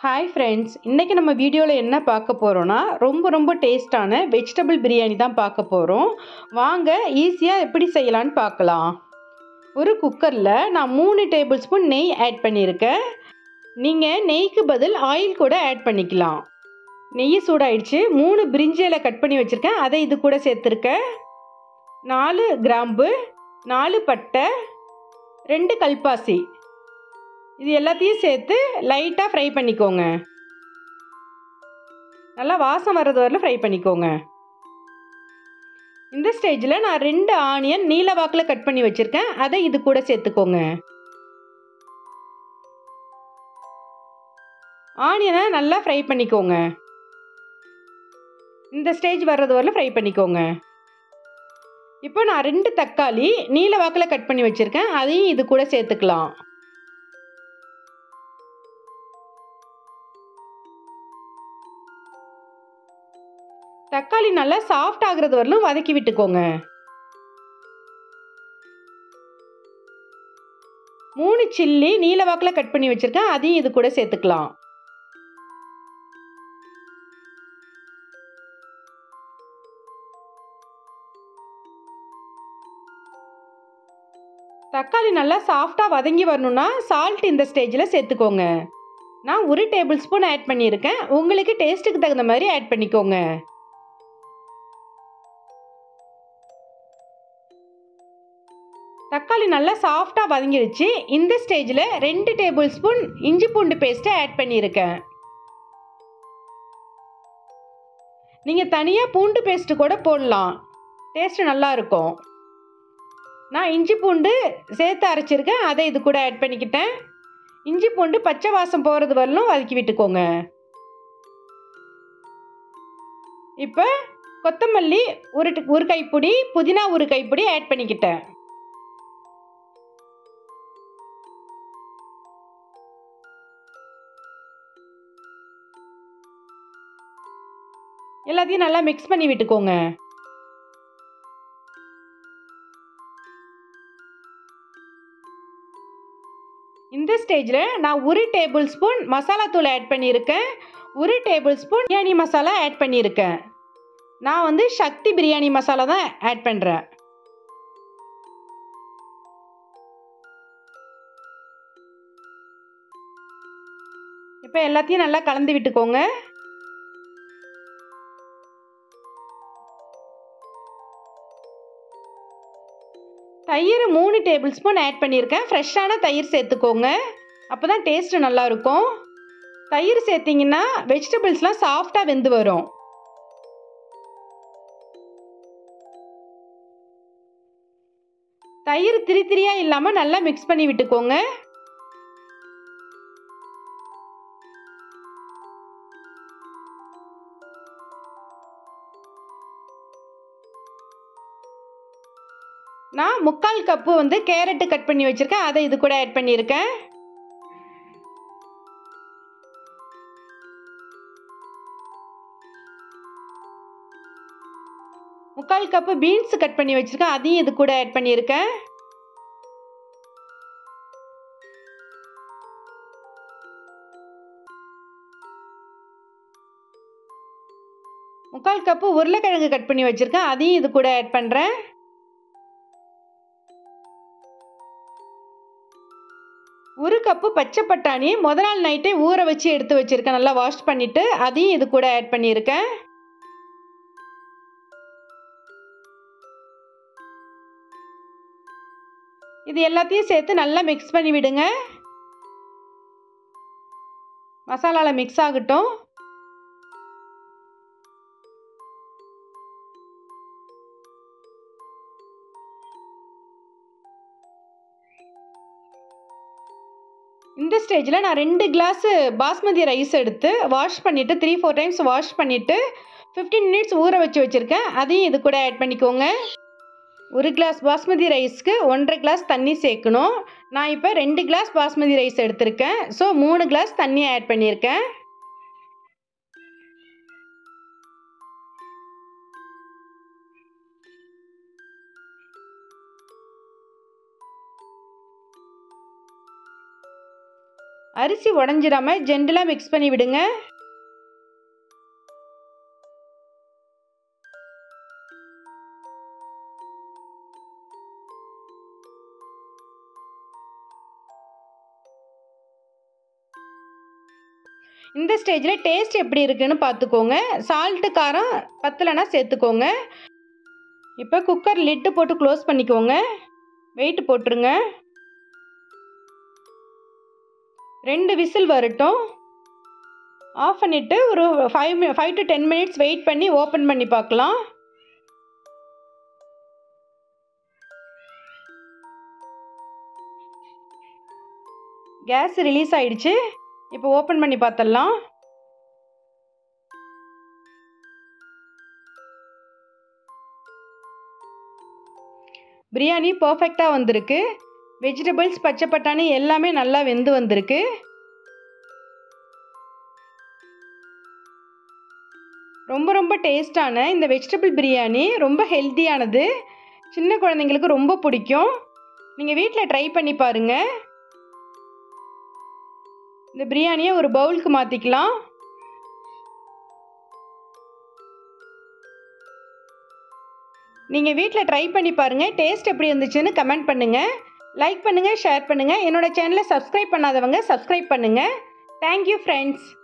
hi friends இன்றைக்கி நம்ம வீடியோவில் என்ன பார்க்க போகிறோன்னா ரொம்ப ரொம்ப டேஸ்டான வெஜிடபிள் பிரியாணி தான் பார்க்க போகிறோம் வாங்க ஈஸியாக எப்படி செய்யலான்னு பார்க்கலாம் ஒரு குக்கரில் நான் மூணு டேபிள் ஸ்பூன் நெய் ஆட் பண்ணியிருக்கேன் நீங்கள் நெய்க்கு பதில் ஆயில் கூட ஆட் பண்ணிக்கலாம் நெய் சூடாயிடுச்சு மூணு பிரிஞ்சியில் கட் பண்ணி வச்சுருக்கேன் அதை இது கூட சேர்த்துருக்கேன் நாலு கிராம்பு நாலு பட்டை ரெண்டு கல்பாசி இது எல்லாத்தையும் சேர்த்து லைட்டாக ஃப்ரை பண்ணிக்கோங்க நல்லா வாசம் வர்றது வரல ஃப்ரை பண்ணிக்கோங்க இந்த ஸ்டேஜில் நான் ரெண்டு ஆனியன் நீல வாக்கில் கட் பண்ணி வச்சுருக்கேன் அதை இது கூட சேர்த்துக்கோங்க ஆனியனை நல்லா ஃப்ரை பண்ணிக்கோங்க இந்த ஸ்டேஜ் வர்றது வரல ஃப்ரை பண்ணிக்கோங்க இப்போ நான் ரெண்டு தக்காளி நீல வாக்கில் கட் பண்ணி வச்சுருக்கேன் அதையும் இது கூட சேர்த்துக்கலாம் தக்காளி நல்லா சாஃப்ட் ஆகுறது வரலும் வதக்கி விட்டுக்கோங்க மூணு சில்லி நீல வாக்கில் கட் பண்ணி வச்சுருக்கேன் அதையும் இது கூட சேர்த்துக்கலாம் தக்காளி நல்லா சாஃப்டாக வதங்கி வரணும்னா சால்ட் இந்த ஸ்டேஜில் சேர்த்துக்கோங்க நான் ஒரு டேபிள் ஸ்பூன் ஆட் பண்ணியிருக்கேன் உங்களுக்கு டேஸ்ட்டுக்கு தகுந்த மாதிரி ஆட் பண்ணிக்கோங்க தக்காளி நல்லா சாஃப்டாக வதங்கிடுச்சு இந்த ஸ்டேஜில் ரெண்டு டேபிள் ஸ்பூன் இஞ்சி பூண்டு பேஸ்ட்டை ஆட் பண்ணியிருக்கேன் நீங்கள் தனியாக பூண்டு பேஸ்ட்டு கூட போடலாம் டேஸ்ட்டு நல்லாயிருக்கும் நான் இஞ்சி பூண்டு சேர்த்து அரைச்சிருக்கேன் அதை இது கூட ஆட் பண்ணிக்கிட்டேன் இஞ்சி பூண்டு பச்சை வாசம் போகிறது வரலும் வதக்கி விட்டுக்கோங்க இப்போ கொத்தமல்லி ஒரு ஒரு கைப்பிடி புதினா ஒரு கைப்பிடி ஆட் பண்ணிக்கிட்டேன் எல்லாத்தையும் நல்லா மிக்ஸ் பண்ணி விட்டுக்கோங்க இந்த ஸ்டேஜில் நான் ஒரு டேபிள் ஸ்பூன் மசாலா தூள் ஆட் பண்ணியிருக்கேன் ஒரு tablespoon biryani masala add பண்ணியிருக்கேன் நான் வந்து சக்தி பிரியாணி மசாலா தான் ஆட் பண்ணுறேன் இப்போ எல்லாத்தையும் நல்லா கலந்து விட்டுக்கோங்க தயிர் மூணு டேபிள் ஸ்பூன் ஆட் பண்ணியிருக்கேன் ஃப்ரெஷ்ஷான தயிர் சேர்த்துக்கோங்க அப்போ தான் டேஸ்ட்டு நல்லாயிருக்கும் தயிர் சேர்த்திங்கன்னா வெஜிடபிள்ஸ்லாம் சாஃப்டாக வெந்து வரும் தயிர் திரி திரியாக இல்லாமல் நல்லா மிக்ஸ் பண்ணி விட்டுக்கோங்க நான் முக்கால் கப்பு வந்து கேரட்டு கட் பண்ணி வச்சுருக்கேன் அதை இது கூட ஆட் பண்ணியிருக்கேன் முக்கால் கப்பு பீன்ஸ் கட் பண்ணி வச்சுருக்கேன் அதையும் இது கூட ஆட் பண்ணியிருக்கேன் முக்கால் கப்பு உருளைக்கிழங்கு கட் பண்ணி வச்சுருக்கேன் அதையும் இது கூட ஆட் பண்ணுறேன் ஒரு கப்பு பச்சை பட்டாணி முத நாள் நைட்டே ஊற வச்சு எடுத்து வச்சுருக்கேன் நல்லா வாஷ் பண்ணிவிட்டு அதையும் இது கூட ஆட் பண்ணியிருக்கேன் இது எல்லாத்தையும் சேர்த்து நல்லா மிக்ஸ் பண்ணி விடுங்க மசாலாவில் மிக்ஸ் ஆகட்டும் இந்த ஸ்டேஜில் நான் ரெண்டு கிளாஸு பாஸ்மதி ரைஸ் எடுத்து வாஷ் பண்ணிவிட்டு த்ரீ ஃபோர் டைம்ஸ் வாஷ் பண்ணிவிட்டு ஃபிஃப்டீன் மினிட்ஸ் ஊற வச்சு வச்சுருக்கேன் அதையும் இது கூட ஆட் பண்ணிக்கோங்க ஒரு கிளாஸ் பாஸ்மதி ரைஸ்க்கு ஒன்றரை கிளாஸ் தண்ணி சேர்க்கணும் நான் இப்போ ரெண்டு கிளாஸ் பாஸ்மதி ரைஸ் எடுத்திருக்கேன் ஸோ மூணு கிளாஸ் தண்ணி ஆட் பண்ணியிருக்கேன் அரிசி உடஞ்சிடாம ஜென்டலாக மிக்ஸ் பண்ணி விடுங்க இந்த ஸ்டேஜில் டேஸ்ட் எப்படி இருக்குன்னு பார்த்துக்கோங்க சால்ட்டு காரம் பத்தலைன்னா சேர்த்துக்கோங்க இப்போ குக்கர் லிட்டு போட்டு க்ளோஸ் பண்ணிக்கோங்க வெயிட் போட்டுருங்க ரெண்டு விசில் வரட்டும் ஆஃப் பண்ணிவிட்டு ஒரு ஃபைவ் மி five to ten minutes wait பண்ணி ஓப்பன் பண்ணி பார்க்கலாம் கேஸ் ரிலீஸ் ஆயிடுச்சு இப்போ ஓப்பன் பண்ணி பார்த்துடலாம் பிரியாணி பர்ஃபெக்டாக வந்திருக்கு வெஜிடபிள்ஸ் பச்சை பட்டாணி எல்லாமே நல்லா வெந்து வந்திருக்கு ரொம்ப ரொம்ப டேஸ்டான இந்த வெஜிடபிள் பிரியாணி ரொம்ப ஹெல்த்தியானது சின்ன குழந்தைங்களுக்கு ரொம்ப பிடிக்கும் நீங்கள் வீட்டில் ட்ரை பண்ணி பாருங்கள் இந்த பிரியாணியை ஒரு பவுலுக்கு மாற்றிக்கலாம் நீங்கள் வீட்டில் ட்ரை பண்ணி பாருங்கள் டேஸ்ட் எப்படி இருந்துச்சுன்னு கமெண்ட் பண்ணுங்கள் லைக் பண்ணுங்கள் ஷேர் பண்ணுங்கள் என்னோடய சேனலை சப்ஸ்கிரைப் பண்ணாதவங்க சப்ஸ்கிரைப் பண்ணுங்கள் தேங்க்யூ ஃப்ரெண்ட்ஸ்